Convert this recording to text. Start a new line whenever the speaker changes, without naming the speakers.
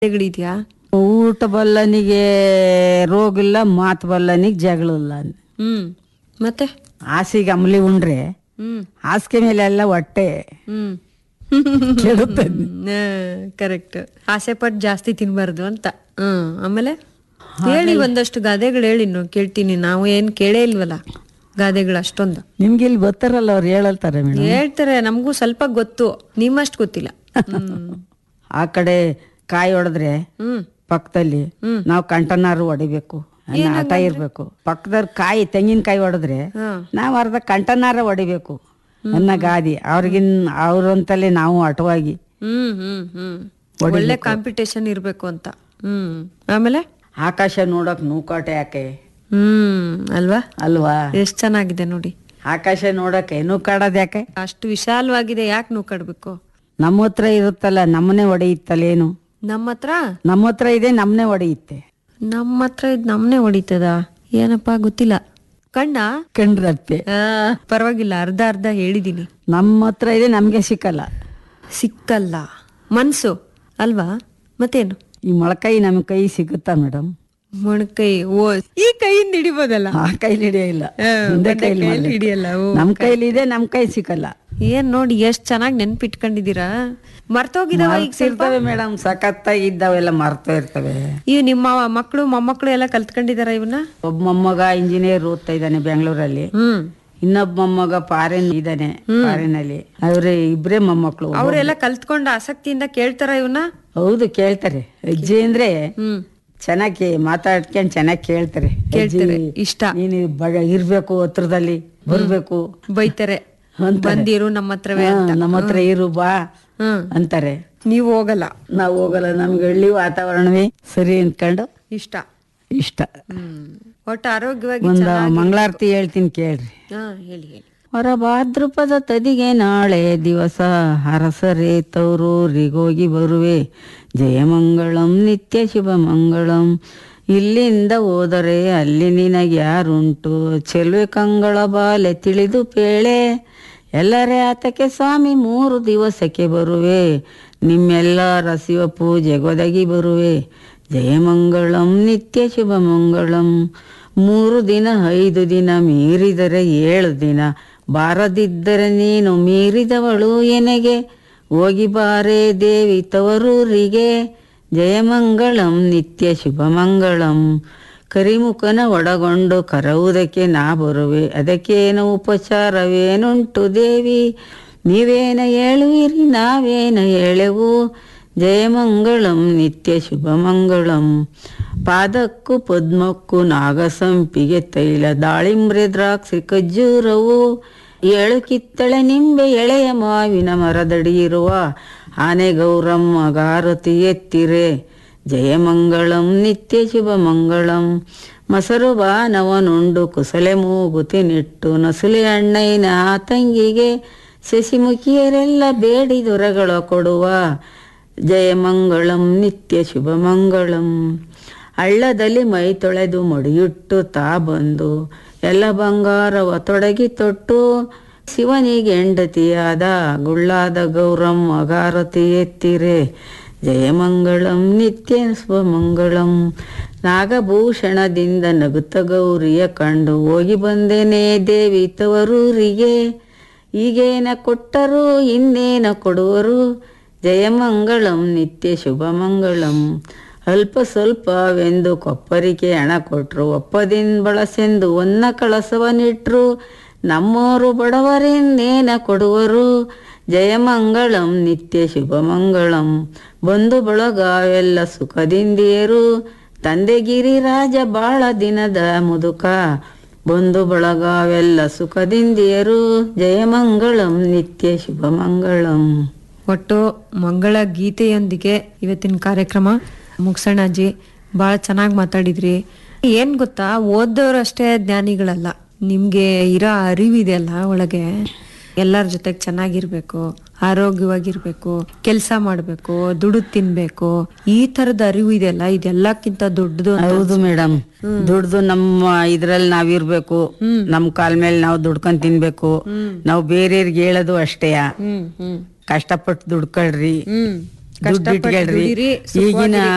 ಗಳಿದ್ಯಾ
ಊಟ ಬಲ್ಲನಿಗೆ ರೋಗ ಇಲ್ಲ ಮಾತು ಬಲ್ಲನಿಗೆ ಜಗಳ ಇಲ್ಲ
ಹ್ಮ್ ಮತ್ತೆ
ಹಾಸಿಗೆ ಅಮಲಿ ಉಂಡ್ರೆ
ಹ್ಮ್
ಹಾಸಿಗೆ ಮೇಲೆ ಎಲ್ಲ ಹೊಟ್ಟೆ
ಹ್ಮ್
ಕೆಡುತ್ತದೆ
ಕರೆಕ್ಟ್ ಆಸೆ ಪಟ್ಟು ಜಾಸ್ತಿ ತಿನ್ಬಾರ್ದು ಅಂತ ಹ್ಮ್ ಆಮೇಲೆ ಹೇಳಿ ಒಂದಷ್ಟು ಗಾದೆಗಳು ಹೇಳಿ ಇನ್ನು ಕೇಳ್ತೀನಿ ನಾವು ಏನ್ ಕೇಳೇ ಇಲ್ವಲ್ಲ ಗಾದೆಗಳು ಅಷ್ಟೊಂದು
ನಿಮ್ಗೆ ಇಲ್ಲಿ ಬರ್ತಾರಲ್ಲ ಅವ್ರು ಹೇಳಲ್ತಾರೆ ಮೇಡಮ್
ಹೇಳ್ತಾರೆ ನಮಗೂ ಸ್ವಲ್ಪ ಗೊತ್ತು ನಿಮ್ಮಷ್ಟು ಗೊತ್ತಿಲ್ಲ ಹ್ಮ್
ಆ ಕಡೆ ಕಾಯಿ ಹೊಡೆದ್ರೆ
ಹ್ಮ್
ಪಕ್ಕದಲ್ಲಿ ನಾವು ಕಂಟನಾರು ಹೊಡಿಬೇಕು ಅನ್ನೋ ಹಠ ಇರ್ಬೇಕು ಪಕ್ಕದಲ್ಲಿ ಕಾಯಿ ತೆಂಗಿನಕಾಯಿ ಹೊಡೆದ್ರೆ
ಹಾ
ನಾವು ಅರ್ಧ ಕಂಟನಾರ ಹೊಡಿಬೇಕು ಅನ್ನೋ ಗಾದಿ ಅವ್ರಿಗಿನ್ ಅವ್ರಂತಲೇ ನಾವು ಹಠವಾಗಿ
ಹ್ಮ್ ಹ್ಮ್ ಹ್ಮ್ ಒಳ್ಳೆ ಕಾಂಪಿಟೇಷನ್ ಇರ್ಬೇಕು ಅಂತ ಹ್ಮ್ ಆಮೇಲೆ
ಆಕಾಶ ನೋಡಕ್ ನೂಕಾಟೆ ಯಾಕೆ
ಹ್ಮ್ ಅಲ್ವಾ
ಅಲ್ವಾ
ಎಷ್ಟ್ ಚೆನ್ನಾಗಿದೆ ನೋಡಿ
ಆಕಾಶ ನೋಡಕ್ಕೆ ನೂಕಾಡೋದ್ ಯಾಕೆ
ಅಷ್ಟು ವಿಶಾಲವಾಗಿದೆ ಯಾಕೆ ನೂಕಾಡ್ಬೇಕು
ನಮ್ಮ ಹತ್ರ ಇರುತ್ತಲ್ಲ ನಮ್ಮನೆ ಹೊಡೆಯುತ್ತಲ್ಲೇನು
ನಮ್ಮ ಹತ್ರ
ನಮ್ಮ ಹತ್ರ ಇದೆ ನಮ್ಮನೆ ಹೊಡೆಯುತ್ತೆ
ನಮ್ಮ ಹತ್ರ ಇದ್ ನಮ್ನೆ ಹೊಡಿತದ ಏನಪ್ಪಾ ಗೊತ್ತಿಲ್ಲ ಕಣ್ಣ
ಕಂಡ್ರತ್ತೆ
ಆ, ಪರವಾಗಿಲ್ಲ ಅರ್ಧ ಅರ್ಧ ಹೇಳಿದೀನಿ
ನಮ್ಮ ಹತ್ರ ಇದೆ ನಮ್ಗೆ ಸಿಕ್ಕಲ್ಲ
ಸಿಕ್ಕಲ್ಲ ಮನ್ಸು ಅಲ್ವಾ ಮತ್ತೇನು
ಈ ಮೊಳಕಾಯಿ ನಮ್ ಕೈ ಸಿಗುತ್ತಾ ಮೇಡಮ್
ಮೊಣಕೈ ಓ ಈ ಕೈಯಿಂದ ಹಿಡಿಬೋದಲ್ಲ
ಆ ಕೈಲಿ ಹಿಡಿಯಿಲ್ಲ
ಆ,
ಒಂದೇ
ಒಂದೇ
ಕೈಲಿ
ಕೈಯಲ್ಲಿ
ಮಾಡ್ಬೇಕು.
ಹಿಡಿಯಲ್ಲ ಓ
ನಮ್ ಕೈಲಿ ಇದೆ ನಮ್ ಕೈ ಸಿಕ್ಕಲ್ಲ
ಏನ್ ನೋಡಿ ಎಷ್ಟ್ ಚೆನ್ನಾಗಿ ನೆನ್ಪಿಟ್ಕೊಂಡಿದೀರಾ ಮರ್ತೋಗಿದಾವ ಈಗ ಸ್ವಲ್ಪ
ಇರ್ತವೆ ಮೇಡಮ್ ಸಖತ್ತಾಗಿ ಇದ್ದಾವೆಲ್ಲ ಮರ್ತಾ ಇರ್ತವೆ
ಇವ್ ನಿಮ್ಮ ಮಕ್ಕಳು ಮೊಮ್ಮಕ್ಕಳು ಎಲ್ಲ ಕಲ್ತ್ಕೊಂಡಿದಾರ ಇವನ್ನ
ಒಬ್ಬ ಮೊಮ್ಮಗ ಇಂಜಿನಿಯರ್ ಓದ್ತಾ ಇದ್ದಾನೆ ಬೆಂಗಳೂರಲ್ಲಿ
ಹ್ಮ್
ಇನ್ನೊಬ್ಬ ಮೊಮ್ಮಗ ಫಾರಿನ್ ಇದ್ದಾನೆ ಫಾರಿನ್ ಅಲ್ಲಿ ಅವ್ರೆ ಇಬ್ರೇ ಮೊಮ್ಮಕ್ಳು
ಅವರೆಲ್ಲ ಕಲ್ತ್ಕೊಂಡ ಆಸಕ್ತಿಯಿಂದ ಕೇಳ್ತಾರ ಇವನ್ನ
ಹೌದು ಕೇಳ್ತಾರೆ ಅಜ್ಜಿ ಅಂದ್ರೆ
ಹ್ಮ್
ಚೆನ್ನಾಗಿ ಮಾತಾಡ್ಕೊಂಡ್ ಚೆನ್ನಾಗಿ ಕೇಳ್ತಾರೆ
ಕೇಳ್ತಾರೆ
ಅಜ್ಜಿ,
ಇಷ್ಟ
ನೀನು ಬಗ ಇರ್ಬೇಕು ಹತ್ರದಲ್ಲಿ ಬರ್ಬೇಕು
ಬೈತಾರೆ ಬಂದಿರು ನಮ್ಮ ಹತ್ರವೇ
ಹಾ, ನಮ್ಮ ಹತ್ರ ಇರು ಬಾ
ಹ್ಮ್
ಅಂತಾರೆ
ನೀವು ಹೋಗಲ್ಲ
ನಾವು ಹೋಗಲ್ಲ ನಮ್ಗೆ ಹಳ್ಳಿ ವಾತಾವರಣವೇ ಸರಿ ಅನ್ಕೊಂಡು
ಇಷ್ಟ
ಇಷ್ಟ
ಹ್ಮ್ ಒಟ್ಟು ಆರೋಗ್ಯವಾಗಿ
ಒಂದ
ಚೆನ್ನಾಗಿ-
ಮಂಗಳಾರತಿ ಹೇಳ್ತೀನಿ ಕೇಳ್ರಿ
ಹಾ ಹೇಳಿ ಹೇಳಿ
ಹೊರ ಭಾದ್ರಪದ ತದಿಗೆ ನಾಳೆ ದಿವಸ ಹರಸರೇ ತೌರೂರಿಗೋಗಿ ಬರುವೆ ಜಯಮಂಗಳಂ ನಿತ್ಯ ಶುಭ ಮಂಗಳಂ ಇಲ್ಲಿಂದ ಹೋದರೆ ಅಲ್ಲಿ ನಿನಗೆ ಯಾರುಂಟು ಚೆಲುವೆ ಕಂಗಳ ಬಾಲೆ ತಿಳಿದು ಪೇಳೆ ಎಲ್ಲರೇ ಆತಕ್ಕೆ ಸ್ವಾಮಿ ಮೂರು ದಿವಸಕ್ಕೆ ಬರುವೆ ನಿಮ್ಮೆಲ್ಲರ ಶಿವ ಪೂಜೆ ಒದಗಿ ಬರುವೆ ಜಯಮಂಗಳಂ ನಿತ್ಯ ಶುಭ ಮಂಗಳಂ ಮೂರು ದಿನ ಐದು ದಿನ ಮೀರಿದರೆ ಏಳು ದಿನ ಬಾರದಿದ್ದರೆ ನೀನು ಮೀರಿದವಳು ಎನೆಗೆ ಹೋಗಿ ಬಾರೆ ದೇವಿ ತವರೂರಿಗೆ ಜಯಮಂಗಳಂ ನಿತ್ಯ ಶುಭ ಮಂಗಳಂ ಕರಿಮುಖನ ಒಡಗೊಂಡು ಕರವುದಕ್ಕೆ ನಾ ಬರುವೆ ಅದಕ್ಕೇನು ಉಪಚಾರವೇನುಂಟು ದೇವಿ ನೀವೇನ ಹೇಳುವಿರಿ ನಾವೇನ ಹೇಳೆವು ಜಯಮಂಗಳಂ ನಿತ್ಯ ಶುಭ ಮಂಗಳಂ ಪಾದಕ್ಕೂ ಪದ್ಮಕ್ಕೂ ನಾಗಸಂಪಿಗೆ ತೈಲ ದಾಳಿಂಬ್ರೆ ದ್ರಾಕ್ಷಿ ಖಜ್ಜೂರವು ಏಳು ಕಿತ್ತಳೆ ನಿಂಬೆ ಎಳೆಯ ಮಾವಿನ ಮರದಡಿ ಇರುವ ಆನೆ ಗೌರಮ್ಮ ಗಾರತಿ ಎತ್ತಿರೆ ಜಯಮಂಗಳಂ ನಿತ್ಯ ಶುಭ ಮಂಗಳಂ ಮಸರು ಬಾನವನುಂಡು ಕುಸಲೆ ಮೂಗುತಿ ನಿಟ್ಟು ನಸುಲೆ ಅಣ್ಣಯ್ಯನ ತಂಗಿಗೆ ಶಶಿಮುಖಿಯರೆಲ್ಲ ಬೇಡಿ ದೊರೆಗಳ ಕೊಡುವ ಜಯಮಂಗಳಂ ನಿತ್ಯ ಶುಭ ಮಂಗಳಂ ಹಳ್ಳದಲ್ಲಿ ಮೈ ತೊಳೆದು ಮಡಿಯುಟ್ಟು ತಾ ಬಂದು ಎಲ್ಲ ಬಂಗಾರವ ತೊಡಗಿ ತೊಟ್ಟು ಶಿವನಿಗೆ ಹೆಂಡತಿಯಾದ ಗುಳ್ಳಾದ ಗೌರಮ್ಮ ಗಾರತಿ ಎತ್ತಿರೆ ಜಯಮಂಗಳಂ ನಿತ್ಯ ಶುಭಮಂಗಳಂ ನಾಗಭೂಷಣದಿಂದ ನಗುತ್ತ ಗೌರಿಯ ಕಂಡು ಹೋಗಿ ಬಂದೇನೆ ದೇವಿ ತವರೂರಿಗೆ ಈಗೇನ ಕೊಟ್ಟರು ಇನ್ನೇನ ಕೊಡುವರು ಜಯಮಂಗಳಂ ನಿತ್ಯ ಶುಭಮಂಗಳಂ ಅಲ್ಪ ಸ್ವಲ್ಪವೆಂದು ಕೊಪ್ಪರಿಗೆ ಹಣ ಕೊಟ್ರು ಒಪ್ಪದಿನ್ ಬಳಸೆಂದು ಒನ್ನ ಕಳಸವನಿಟ್ರು ನಮ್ಮೋರು ಬಡವರೆನ್ನೇನ ಕೊಡುವರು ಜಯಮಂಗಳಂ ನಿತ್ಯ ಶುಭಮಂಗಳಂ ಬಂಧು ಬಳಗವೆಲ್ಲ ಸುಖದಿಂದಿಯರು ತಂದೆಗಿರಿ ರಾಜ ಬಾಳ ದಿನದ ಮುದುಕ ಬಂಧು ಬಳಗವೆಲ್ಲ ಸುಖದಿಂದಿಯರು ಜಯಮಂಗಳಂ ನಿತ್ಯ ಶುಭಮಂಗಳಂ
ಒಟ್ಟು ಮಂಗಳ ಗೀತೆಯೊಂದಿಗೆ ಇವತ್ತಿನ ಕಾರ್ಯಕ್ರಮ ಮುಗ್ಸೋಣ ಅಜ್ಜಿ ಬಹಳ ಚೆನ್ನಾಗಿ ಮಾತಾಡಿದ್ರಿ ಏನ್ ಗೊತ್ತಾ ಓದೋರು ಅಷ್ಟೇ ಜ್ಞಾನಿಗಳಲ್ಲ ನಿಮ್ಗೆ ಇರೋ ಅರಿವಿದೆ ಅಲ್ಲ ಒಳಗೆ ಎಲ್ಲರ ಜೊತೆಗೆ ಚೆನ್ನಾಗಿರ್ಬೇಕು ಆರೋಗ್ಯವಾಗಿರ್ಬೇಕು ಕೆಲಸ ಮಾಡ್ಬೇಕು ದುಡ್ಡು ತಿನ್ಬೇಕು ಈ ತರದ ಅರಿವು ಇದೆಯಲ್ಲ ಇದೆಲ್ಲಕ್ಕಿಂತ ದೊಡ್ಡದು ಅಂತ
ಹೌದು ಮೇಡಮ್ ದುಡ್ದು ನಮ್ಮ ಇದ್ರಲ್ಲಿ ನಾವಿರ್ಬೇಕು ನಮ್ ಕಾಲ್ ಮೇಲೆ ನಾವು ದುಡ್ಕೊಂಡ್ ತಿನ್ಬೇಕು ನಾವು ಬೇರೆಯವ್ರಿಗೆ ಹೇಳೋದು ಅಷ್ಟೇಯ
ಹ್ಮ್ ಹ್ಮ್
ಕಷ್ಟಪಟ್ಟು ದುಡ್ಕೊಳ್ರಿ
ಹ್ಮ್
ದುಡ್ಡು
ಕಷ್ಟಪಟ್ಟು
ಇಟ್ಕೊಳ್ರಿ
ದುಡೀರಿ,
ಈಗಿನ